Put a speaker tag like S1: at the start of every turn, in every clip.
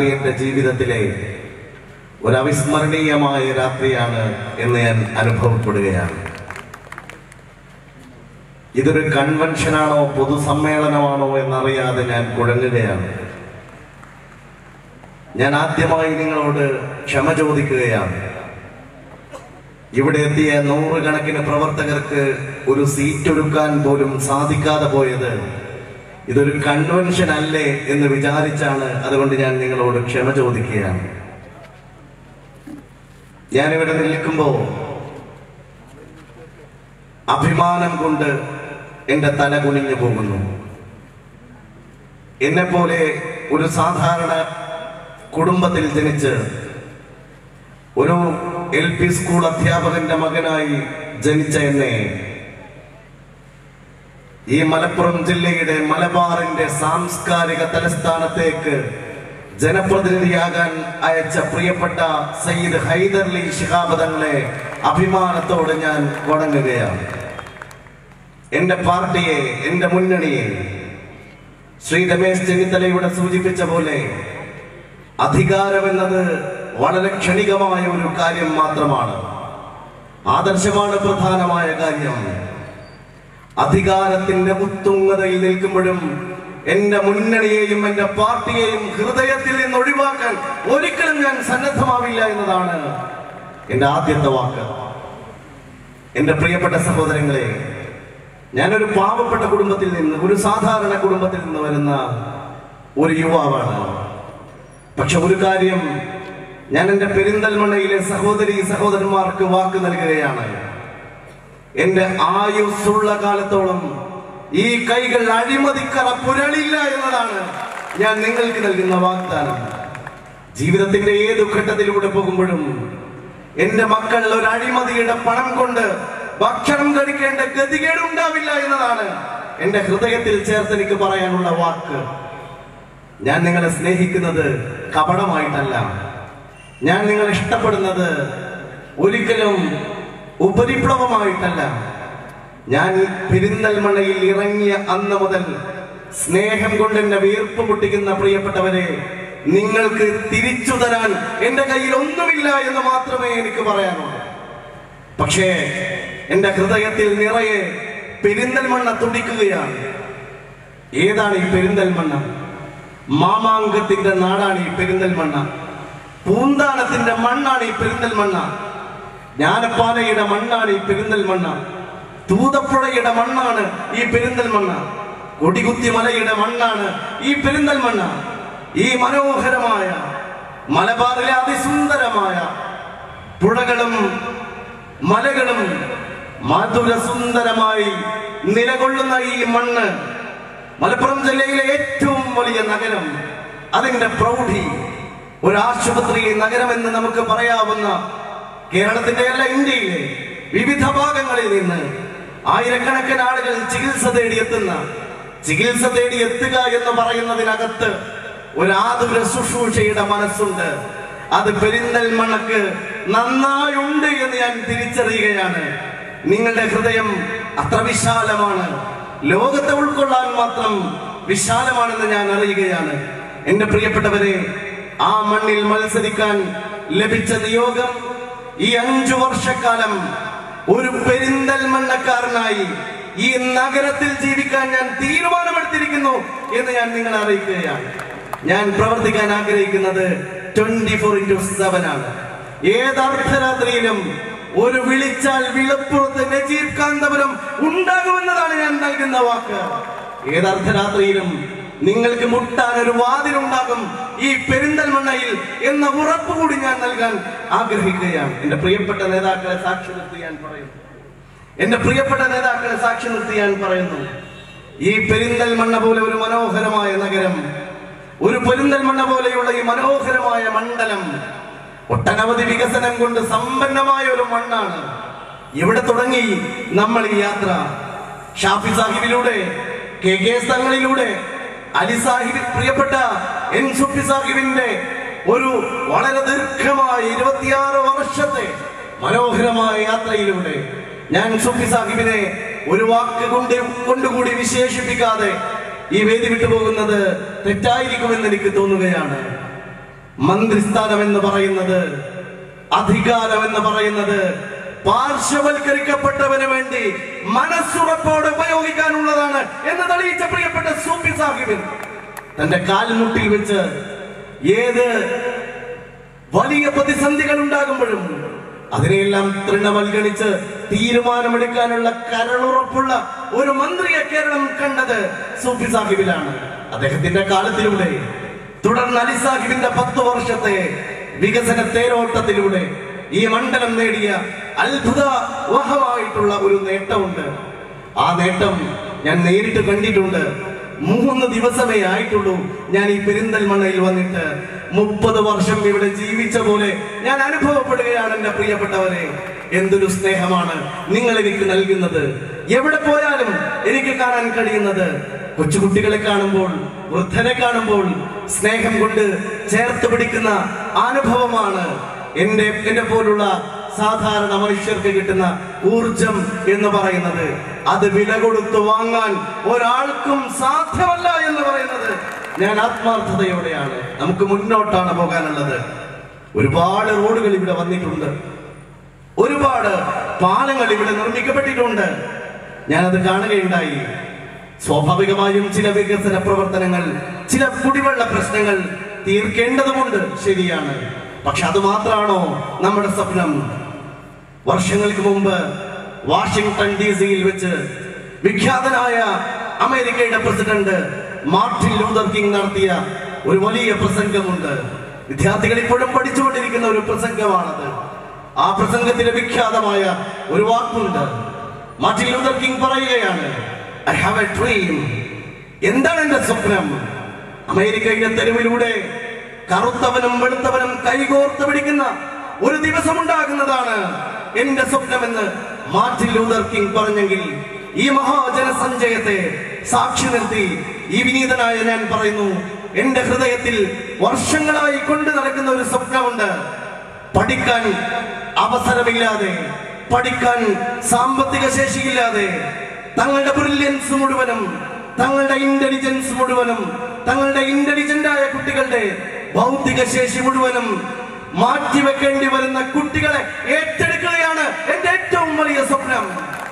S1: എന്റെ ജീവിതത്തിലെ ഒരു അവിസ്മരണീയമായ രാത്രിയാണ് എന്ന് ഞാൻ അനുഭവപ്പെടുകയാണ് ഇതൊരു കൺവെൻഷനാണോ പൊതുസമ്മേളനമാണോ എന്നറിയാതെ ഞാൻ കുഴങ്ങുകയാണ് ഞാൻ ആദ്യമായി നിങ്ങളോട് ക്ഷമ ചോദിക്കുകയാണ് ഇവിടെ എത്തിയ നൂറുകണക്കിന് പ്രവർത്തകർക്ക് ഒരു സീറ്റ് ഒരുക്കാൻ പോലും സാധിക്കാതെ പോയത് ഇതൊരു കൺവെൻഷൻ അല്ലേ എന്ന് വിചാരിച്ചാണ് അതുകൊണ്ട് ഞാൻ നിങ്ങളോട് ക്ഷമ ചോദിക്കുകയാണ് ഞാനിവിടെ നിൽക്കുമ്പോ അഭിമാനം കൊണ്ട് എന്റെ തല കുനിഞ്ഞു പോകുന്നു എന്നെ പോലെ ഒരു സാധാരണ കുടുംബത്തിൽ ജനിച്ച് ഒരു എൽ പി സ്കൂൾ അധ്യാപകന്റെ മകനായി ജനിച്ച എന്നെ ഈ മലപ്പുറം ജില്ലയുടെ മലബാറിന്റെ സാംസ്കാരിക തലസ്ഥാനത്തേക്ക് ജനപ്രതിനിധിയാകാൻ അയച്ച പ്രിയപ്പെട്ട സയ്യിദ് ഹൈദർലി ശിഹാബ് തങ്ങളെ അഭിമാനത്തോടെ ഞാൻ വണങ്ങുകയാണ് എന്റെ പാർട്ടിയെ എന്റെ മുന്നണിയെ ശ്രീ രമേശ് ചെന്നിത്തലയുടെ സൂചിപ്പിച്ച പോലെ അധികാരമെന്നത് വളരെ ക്ഷണികമായ ഒരു കാര്യം മാത്രമാണ് ആദർശമാണ് പ്രധാനമായ കാര്യം അധികാരത്തിന്റെ ഉത്തുംഗതയിൽ നിൽക്കുമ്പോഴും എന്റെ മുന്നണിയെയും എന്റെ പാർട്ടിയെയും ഹൃദയത്തിൽ നിന്ന് ഒഴിവാക്കാൻ ഒരിക്കലും ഞാൻ സന്നദ്ധമാവില്ല എന്നതാണ് എന്റെ ആദ്യത്തെ വാക്ക് എന്റെ പ്രിയപ്പെട്ട സഹോദരങ്ങളെ ഞാനൊരു പാവപ്പെട്ട കുടുംബത്തിൽ നിന്ന് ഒരു സാധാരണ കുടുംബത്തിൽ നിന്ന് വരുന്ന ഒരു യുവാവാണ് പക്ഷെ ഒരു കാര്യം ഞാൻ എന്റെ പെരിന്തൽമണ്ണയിലെ സഹോദരി സഹോദരന്മാർക്ക് വാക്ക് നൽകുകയാണ് എന്റെ ആയുസ്സുള്ള കാലത്തോളം ഈ കൈകൾ അഴിമതിക്കറ പുരളില്ല എന്നതാണ് ഞാൻ നിങ്ങൾക്ക് നൽകുന്ന വാഗ്ദാനം ജീവിതത്തിന്റെ ഏതു ഘട്ടത്തിലൂടെ പോകുമ്പോഴും എന്റെ മക്കൾ ഒരു അഴിമതിയുടെ പണം കൊണ്ട് ഭക്ഷണം കഴിക്കേണ്ട ഗതികേട് ഉണ്ടാവില്ല എന്നതാണ് എന്റെ ഹൃദയത്തിൽ ചേർത്ത് എനിക്ക് പറയാനുള്ള വാക്ക് ഞാൻ നിങ്ങളെ സ്നേഹിക്കുന്നത് കപടമായിട്ടല്ല ഞാൻ നിങ്ങളെ ഇഷ്ടപ്പെടുന്നത് ഒരിക്കലും ഉപരിപ്ലവമായിട്ടല്ല ഞാൻ പെരിന്തൽമണ്ണയിൽ ഇറങ്ങിയ അന്ന് മുതൽ സ്നേഹം കൊണ്ട് എന്നെ വീർപ്പ് മുട്ടിക്കുന്ന പ്രിയപ്പെട്ടവരെ നിങ്ങൾക്ക് തിരിച്ചു തരാൻ എന്റെ കയ്യിൽ ഒന്നുമില്ല എന്ന് മാത്രമേ എനിക്ക് പറയാനുള്ളൂ പക്ഷേ എന്റെ ഹൃദയത്തിൽ നിറയെ പെരിന്തൽമണ്ണ തുടിക്കുകയാണ് ഏതാണ് ഈ പെരിന്തൽമണ്ണ മാമാങ്കത്തിന്റെ നാടാണ് ഈ പെരിന്തൽമണ്ണ പൂന്താനത്തിന്റെ മണ്ണാണ് ഈ പെരിന്തൽമണ്ണ ജ്ഞാനപ്പാലയുടെ മണ്ണാണ് ഈ പെരിന്തൽമണ്ണ തൂതപ്പുഴയുടെ മണ്ണാണ് ഈ പെരിന്തൽമണ്ണ കൊടികുത്തി മലയുടെ മണ്ണാണ് ഈ പെരിന്തൽമണ്ണ ഈ മനോഹരമായ മലബാറിലെ അതിസുന്ദരമായ പുഴകളും മലകളും മധുരസുന്ദരമായി നിലകൊള്ളുന്ന ഈ മണ്ണ് മലപ്പുറം ജില്ലയിലെ ഏറ്റവും വലിയ നഗരം അതിന്റെ പ്രൗഢി ഒരു ആശുപത്രി നഗരമെന്ന് നമുക്ക് പറയാവുന്ന കേരളത്തിന്റെ അല്ല ഇന്ത്യയിലെ വിവിധ ഭാഗങ്ങളിൽ നിന്ന് ആയിരക്കണക്കിന് ആളുകൾ ചികിത്സ തേടിയെത്തുന്ന ചികിത്സ തേടി എത്തുക എന്ന് പറയുന്നതിനകത്ത് ഒരു ആതുര ശുശ്രൂഷയുടെ മനസ്സുണ്ട് അത് പെരിന്തൽമണ്ണക്ക് നന്നായുണ്ട് എന്ന് ഞാൻ തിരിച്ചറിയുകയാണ് നിങ്ങളുടെ ഹൃദയം അത്ര വിശാലമാണ് ലോകത്തെ ഉൾക്കൊള്ളാൻ മാത്രം വിശാലമാണെന്ന് ഞാൻ അറിയുകയാണ് എന്റെ പ്രിയപ്പെട്ടവരെ ആ മണ്ണിൽ മത്സരിക്കാൻ ലഭിച്ച നിയോഗം ഈ അഞ്ചു വർഷക്കാലം ഒരു പെരിന്തൽമണ്ണക്കാരനായി ഈ നഗരത്തിൽ ജീവിക്കാൻ ഞാൻ തീരുമാനമെടുത്തിരിക്കുന്നു എന്ന് ഞാൻ നിങ്ങളെ അറിയിക്കുകയാണ് ഞാൻ പ്രവർത്തിക്കാൻ ആഗ്രഹിക്കുന്നത് ട്വന്റി ഫോർ ഇന്റു സെവൻ ആണ് ഏത് അർദ്ധരാത്രിയിലും ഒരു വിളിച്ചാൽ വിളപ്പുറത്ത് നജീർ കാന്തപുരം ഉണ്ടാകുമെന്നതാണ് ഞാൻ നൽകുന്ന വാക്ക് ഏത് അർദ്ധരാത്രിയിലും നിങ്ങൾക്ക് മുട്ടാൻ ഒരു വാതിലുണ്ടാകും ഈ പെരിന്തൽമണ്ണയിൽ എന്ന ഉറപ്പ് കൂടി ഞാൻ നൽകാൻ ആഗ്രഹിക്കുകയാണ് എന്റെ പ്രിയപ്പെട്ട നേതാക്കളെ സാക്ഷി നിർത്തി ഞാൻ പറയുന്നു എന്റെ പ്രിയപ്പെട്ട നേതാക്കളെ സാക്ഷി നിർത്തി ഞാൻ പറയുന്നു ഈ പെരിന്തൽമണ്ണ പോലെ ഒരു മനോഹരമായ നഗരം ഒരു പെരിന്തൽമണ്ണ പോലെയുള്ള ഈ മനോഹരമായ മണ്ഡലം ഒട്ടനവധി വികസനം കൊണ്ട് സമ്പന്നമായ ഒരു മണ്ണാണ് എവിടെ തുടങ്ങി നമ്മൾ ഈ യാത്ര ഷാഫി സാഹിബിലൂടെ കെ കെ സ്ഥലങ്ങളിലൂടെ അലി സാഹിബ് പ്രിയപ്പെട്ട എൻ സുഫി സാഹിബിന്റെ ഒരു വളരെ ദീർഘമായ ഇരുപത്തിയാറ് വർഷത്തെ മനോഹരമായ യാത്രയിലൂടെ ഞാൻ സുഫി സാഹിബിനെ ഒരു വാക്ക് കൊണ്ട് കൊണ്ടുകൂടി വിശേഷിപ്പിക്കാതെ ഈ വേദി വിട്ടുപോകുന്നത് തെറ്റായിരിക്കുമെന്ന് എനിക്ക് തോന്നുകയാണ് മന്ത്രിസ്ഥാനം എന്ന് പറയുന്നത് അധികാരം എന്ന് പറയുന്നത് പാർശ്വവൽക്കരിക്കപ്പെട്ടവന് വേണ്ടി മനസ്സുറപ്പോടെ ഉപയോഗിക്കാനുള്ളതാണ് എന്ന് തെളിയിച്ച പ്രിയപ്പെട്ട സൂഫി സാഹിബിൻ തന്റെ കാൽമുട്ടിൽ വെച്ച് ഏത് വലിയ പ്രതിസന്ധികൾ ഉണ്ടാകുമ്പോഴും അതിനെയെല്ലാം തൃണവൽഗണിച്ച് തീരുമാനമെടുക്കാനുള്ള കരളുറപ്പുള്ള ഒരു മന്ത്രിയെ കേരളം കണ്ടത് സൂഫി സാഹിബിലാണ് അദ്ദേഹത്തിന്റെ കാലത്തിലൂടെ തുടർന്ന് അലി സാഹിബിന്റെ പത്ത് വർഷത്തെ വികസന തേരോട്ടത്തിലൂടെ ഈ മണ്ഡലം നേടിയ അത്ഭുത വഹമായിട്ടുള്ള ഒരു നേട്ടമുണ്ട് ആ നേട്ടം ഞാൻ നേരിട്ട് കണ്ടിട്ടുണ്ട് മൂന്ന് ദിവസമേ ആയിട്ടുള്ളൂ ഞാൻ ഈ പെരിന്തൽമണ്ണയിൽ വന്നിട്ട് മുപ്പത് വർഷം ഇവിടെ ജീവിച്ച പോലെ ഞാൻ അനുഭവപ്പെടുകയാണ് എന്റെ പ്രിയപ്പെട്ടവരെ എന്തൊരു സ്നേഹമാണ് നിങ്ങൾ എനിക്ക് നൽകുന്നത് എവിടെ പോയാലും എനിക്ക് കാണാൻ കഴിയുന്നത് കൊച്ചുകുട്ടികളെ കാണുമ്പോൾ വൃദ്ധനെ കാണുമ്പോൾ സ്നേഹം കൊണ്ട് ചേർത്ത് പിടിക്കുന്ന അനുഭവമാണ് എന്റെ എന്നെ പോലുള്ള സാധാരണ മനുഷ്യർക്ക് കിട്ടുന്ന ഊർജം എന്ന് പറയുന്നത് അത് വില കൊടുത്ത് വാങ്ങാൻ ഒരാൾക്കും സാധ്യമല്ല എന്ന് പറയുന്നത് ഞാൻ ആത്മാർത്ഥതയോടെയാണ് നമുക്ക് മുന്നോട്ടാണ് പോകാനുള്ളത് ഒരുപാട് റോഡുകൾ ഇവിടെ വന്നിട്ടുണ്ട് ഒരുപാട് പാലങ്ങൾ ഇവിടെ നിർമ്മിക്കപ്പെട്ടിട്ടുണ്ട് ഞാനത് കാണുകയുണ്ടായി സ്വാഭാവികമായും ചില വികസന പ്രവർത്തനങ്ങൾ ചില കുടിവെള്ള പ്രശ്നങ്ങൾ തീർക്കേണ്ടതുമുണ്ട് ശരിയാണ് പക്ഷെ അത് മാത്രമാണോ നമ്മുടെ സ്വപ്നം വർഷങ്ങൾക്ക് മുമ്പ് വാഷിംഗ്ടൺ ഡി സിയിൽ വെച്ച് വിഖ്യാതനായ അമേരിക്കയുടെ പ്രസിഡന്റ് മാർട്ടിൻ ലൂതർ കിങ് നടത്തിയ ഒരു വലിയ പ്രസംഗമുണ്ട് വിദ്യാർത്ഥികൾ ഇപ്പോഴും പഠിച്ചുകൊണ്ടിരിക്കുന്ന ഒരു പ്രസംഗമാണത് ആ പ്രസംഗത്തിലെ വിഖ്യാതമായ ഒരു വാക്കുണ്ട് മാർട്ടിൻ ലൂതർ കിങ് പറയുകയാണ് ഐ ഹാവ് എ ഡ്രീം എന്താണ് എന്റെ സ്വപ്നം അമേരിക്കയുടെ തെരുവിലൂടെ കറുത്തവനും വെളുത്തവനും കൈകോർത്ത് പിടിക്കുന്ന ഒരു ദിവസം ഉണ്ടാകുന്നതാണ് എന്റെ സ്വപ്നമെന്ന് മാർട്ടിൻ ലൂതർ കിങ് പറഞ്ഞെങ്കിൽ ഈ മഹാജനസഞ്ചയത്തെ സാക്ഷി നിർത്തി ഈ വിനീതനായ ഞാൻ പറയുന്നു എന്റെ ഹൃദയത്തിൽ വർഷങ്ങളായി കൊണ്ടു നടക്കുന്ന ഒരു സ്വപ്നമുണ്ട് പഠിക്കാൻ അവസരമില്ലാതെ പഠിക്കാൻ സാമ്പത്തിക ശേഷിയില്ലാതെ തങ്ങളുടെ ബ്രില്യൻസ് മുഴുവനും തങ്ങളുടെ ഇന്റലിജൻസ് മുഴുവനും തങ്ങളുടെ ഇന്റലിജന്റ് ആയ കുട്ടികളുടെ ഭൗതിക ശേഷി മുഴുവനും മാറ്റിവെക്കേണ്ടി വരുന്ന കുട്ടികളെ ഏറ്റെടുക്കുകയാണ് എന്റെ ഏറ്റവും വലിയ സ്വപ്നം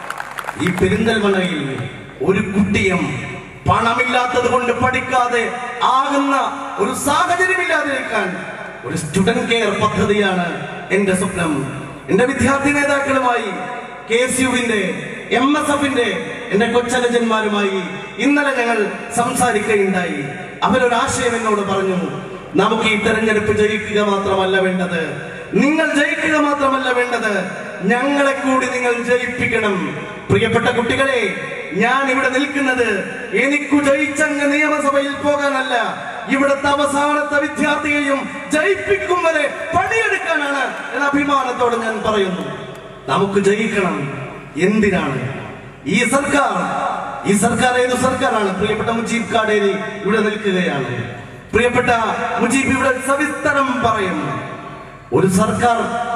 S1: ഈ പെരിന്തൽമണ്ണയിൽ ഒരു കുട്ടിയും പണമില്ലാത്തത് കൊണ്ട് പഠിക്കാതെ ആകുന്ന ഒരു സാഹചര്യമില്ലാതിരിക്കാൻ ഒരു സ്റ്റുഡന്റ് കെയർ പദ്ധതിയാണ് എന്റെ സ്വപ്നം എന്റെ വിദ്യാർത്ഥി നേതാക്കളുമായി കെ എസ് യുവിന്റെ എം എസ് എഫിന്റെ എന്റെ കൊച്ചനുജന്മാരുമായി ഇന്നലെ ഞങ്ങൾ സംസാരിക്കുകയുണ്ടായി അവരൊരാശയം എന്നോട് പറഞ്ഞു നമുക്ക് ഈ തെരഞ്ഞെടുപ്പ് ജയിക്കുക മാത്രമല്ല വേണ്ടത് നിങ്ങൾ ജയിക്കുക മാത്രമല്ല വേണ്ടത് ഞങ്ങളെ കൂടി നിങ്ങൾ ജയിപ്പിക്കണം പ്രിയപ്പെട്ട കുട്ടികളെ ഞാൻ ഇവിടെ നിൽക്കുന്നത് എനിക്കു ജയിച്ചങ്ങ് നിയമസഭയിൽ പോകാനല്ല ഇവിടുത്തെ അവസാനത്തെ വിദ്യാർത്ഥിയെയും ജയിപ്പിക്കും വരെ പണിയെടുക്കാനാണ് എന്ന അഭിമാനത്തോടെ ഞാൻ പറയുന്നു നമുക്ക് ജയിക്കണം എന്തിനാണ് ഈ സർക്കാർ ഈ സർക്കാർ ഏത് സർക്കാരാണ് പ്രിയപ്പെട്ട മുജീബ് കാടേരി ഇവിടെ നിൽക്കുകയാണ് പ്രിയപ്പെട്ട മുജീബ് ഇവിടെ സവിസ്തരം പറയുന്നു ഒരു സർക്കാർ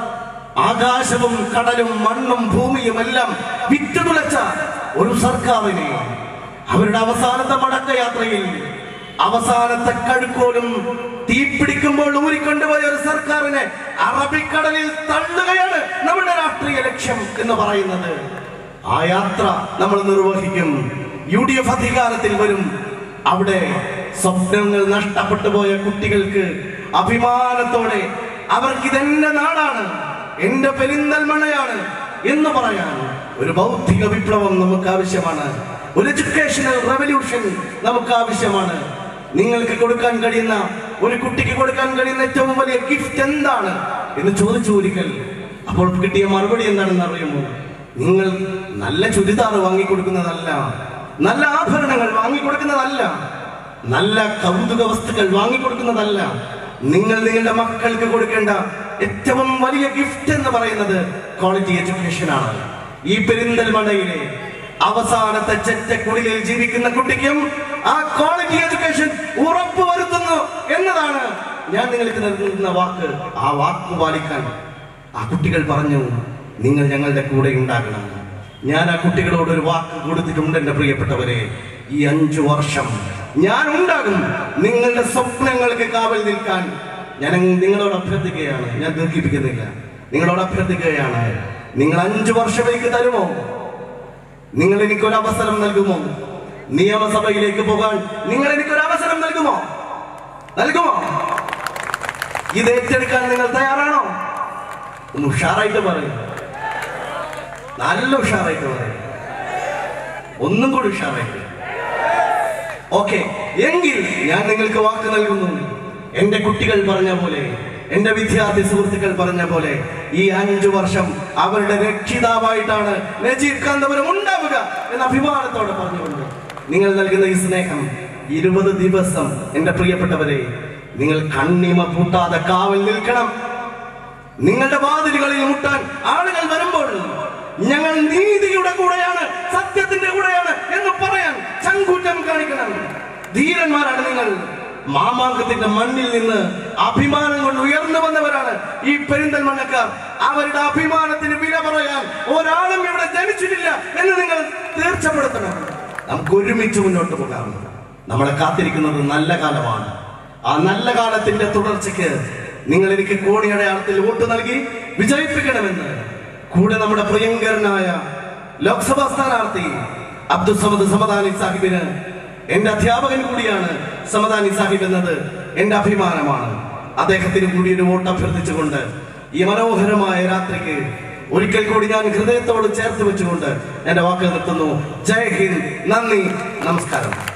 S1: ആകാശവും കടലും മണ്ണും ഭൂമിയും എല്ലാം വിറ്റുതുളച്ച ഒരു സർക്കാരിനെ അവരുടെ അവസാനത്തെ മടക്കയാത്രയിൽ അവസാനത്തെ കഴുക്കോലും തീപിടിക്കുമ്പോൾ ഊരിക്കൊണ്ടുപോയ ഒരു സർക്കാരിനെ അറബിക്കടലിൽ തള്ളുകയാണ് നമ്മുടെ രാഷ്ട്രീയ ലക്ഷ്യം എന്ന് പറയുന്നത് ആ യാത്ര നമ്മൾ നിർവഹിക്കും യു ഡി എഫ് അധികാരത്തിൽ വരും അവിടെ സ്വപ്നങ്ങൾ നഷ്ടപ്പെട്ടു പോയ കുട്ടികൾക്ക് അഭിമാനത്തോടെ അവർക്ക് ഇതെന്റെ നാടാണ് എന്റെ പെരിന്തൽമണ്ണയാണ് എന്ന് പറയാൻ ഒരു ബൗദ്ധിക വിപ്ലവം നമുക്ക് ആവശ്യമാണ് ഒരു എഡ്യൂക്കേഷണൽ റെവല്യൂഷൻ നമുക്ക് ആവശ്യമാണ് നിങ്ങൾക്ക് കൊടുക്കാൻ കഴിയുന്ന ഒരു കുട്ടിക്ക് കൊടുക്കാൻ കഴിയുന്ന ഏറ്റവും വലിയ ഗിഫ്റ്റ് എന്താണ് എന്ന് ചോദിച്ചു ഒരിക്കൽ അപ്പോൾ കിട്ടിയ മറുപടി എന്താണെന്ന് അറിയുമോ നിങ്ങൾ നല്ല ചുരിദാർ വാങ്ങിക്കൊടുക്കുന്നതല്ല നല്ല ആഭരണങ്ങൾ വാങ്ങിക്കൊടുക്കുന്നതല്ല നല്ല കൗതുക വസ്തുക്കൾ വാങ്ങിക്കൊടുക്കുന്നതല്ല നിങ്ങൾ നിങ്ങളുടെ മക്കൾക്ക് കൊടുക്കേണ്ട ഏറ്റവും വലിയ ഗിഫ്റ്റ് എന്ന് പറയുന്നത് ക്വാളിറ്റി എഡ്യൂക്കേഷൻ ആണ് ഈ പെരിന്തൽമണ്ണയിലെ അവസാനത്തെ ചെറ്റക്കുടിലിൽ ജീവിക്കുന്ന കുട്ടിക്കും ആ ക്വാളിറ്റി എഡ്യൂക്കേഷൻ ഉറപ്പുവരുത്തുന്നു എന്നതാണ് ഞാൻ നിങ്ങൾക്ക് നൽകുന്ന വാക്ക് ആ വാക്ക് പാലിക്കാൻ ആ കുട്ടികൾ പറഞ്ഞു നിങ്ങൾ ഞങ്ങളുടെ കൂടെ ഉണ്ടാകണം ഞാൻ ആ കുട്ടികളോട് ഒരു വാക്ക് കൊടുത്തിട്ടുണ്ട് എന്റെ പ്രിയപ്പെട്ടവരെ ഈ അഞ്ചു വർഷം ഞാൻ ഉണ്ടാകും നിങ്ങളുടെ സ്വപ്നങ്ങൾക്ക് കാവൽ നിൽക്കാൻ ഞാൻ നിങ്ങളോട് അഭ്യർത്ഥിക്കുകയാണ് ഞാൻ ദീർഘിപ്പിക്കുന്നില്ല നിങ്ങളോട് അഭ്യർത്ഥിക്കുകയാണ് നിങ്ങൾ അഞ്ചു വർഷത്തേക്ക് തരുമോ നിങ്ങൾ എനിക്കൊരു അവസരം നൽകുമോ നിയമസഭയിലേക്ക് പോകാൻ നിങ്ങൾ എനിക്കൊരു അവസരം നൽകുമോ നൽകുമോ ഇത് ഏറ്റെടുക്കാൻ നിങ്ങൾ തയ്യാറാണോ ഒന്ന് ഉഷാറായിട്ട് പറയും നല്ല ഉഷാറായിട്ട് പറയും ഒന്നും കൂടി ഉഷാറായിട്ട് ഓക്കെ എങ്കിൽ ഞാൻ നിങ്ങൾക്ക് വാക്ക് നൽകുന്നു എന്റെ കുട്ടികൾ പറഞ്ഞ പോലെ എന്റെ വിദ്യാർത്ഥി സുഹൃത്തുക്കൾ പറഞ്ഞ പോലെ ഈ അഞ്ചു വർഷം അവരുടെ രക്ഷിതാവായിട്ടാണ് നജീബ് കാന്തപുരം ഉണ്ടാവുക എന്ന അഭിമാനത്തോടെ പറഞ്ഞുകൊണ്ട് നിങ്ങൾ നൽകുന്ന ഈ സ്നേഹം ഇരുപത് ദിവസം എന്റെ പ്രിയപ്പെട്ടവരെ നിങ്ങൾ കണ്ണിമ പൂട്ടാതെ കാവൽ നിൽക്കണം നിങ്ങളുടെ വാതിലുകളിൽ മുട്ടാൻ ആളുകൾ വരുമ്പോൾ ഞങ്ങൾ നീതിയുടെ കൂടെയാണ് സത്യത്തിന്റെ കൂടെയാണ് എന്ന് പറയാൻ ചങ്കൂറ്റം കാണിക്കണം ധീരന്മാരാണ് നിങ്ങൾ മാമാങ്കത്തിന്റെ മണ്ണിൽ നിന്ന് അഭിമാനം കൊണ്ട് ഉയർന്നു വന്നവരാണ് ഈ പെരിന്തൽമണ്ണക്കാർ അവരുടെ അഭിമാനത്തിന് വില പറയാൻ ഒരാളും ഇവിടെ ജനിച്ചിട്ടില്ല എന്ന് നിങ്ങൾ തീർച്ചപ്പെടുത്തണം നമുക്ക് ഒരുമിച്ച് മുന്നോട്ട് പോകാം നമ്മളെ കാത്തിരിക്കുന്നത് നല്ല കാലമാണ് ആ നല്ല കാലത്തിന്റെ തുടർച്ചയ്ക്ക് നിങ്ങൾ എനിക്ക് കോടിയടയാളത്തിൽ വോട്ട് നൽകി വിജയിപ്പിക്കണമെന്ന് കൂടെ നമ്മുടെ പ്രിയങ്കരനായ ലോക്സഭാ സ്ഥാനാർത്ഥി അബ്ദുൽ സമദ് സമദാനി സാഹിബിന് എന്റെ അധ്യാപകൻ കൂടിയാണ് സമദാനി സാഹിബ് എന്നത് എന്റെ അഭിമാനമാണ് അദ്ദേഹത്തിന് കൂടി ഒരു വോട്ട് അഭ്യർത്ഥിച്ചുകൊണ്ട് ഈ മനോഹരമായ രാത്രിക്ക് ഒരിക്കൽ കൂടി ഞാൻ ഹൃദയത്തോട് ചേർത്ത് വെച്ചുകൊണ്ട് എന്റെ വാക്ക് നിർത്തുന്നു ജയ് ഹിന്ദ് നന്ദി നമസ്കാരം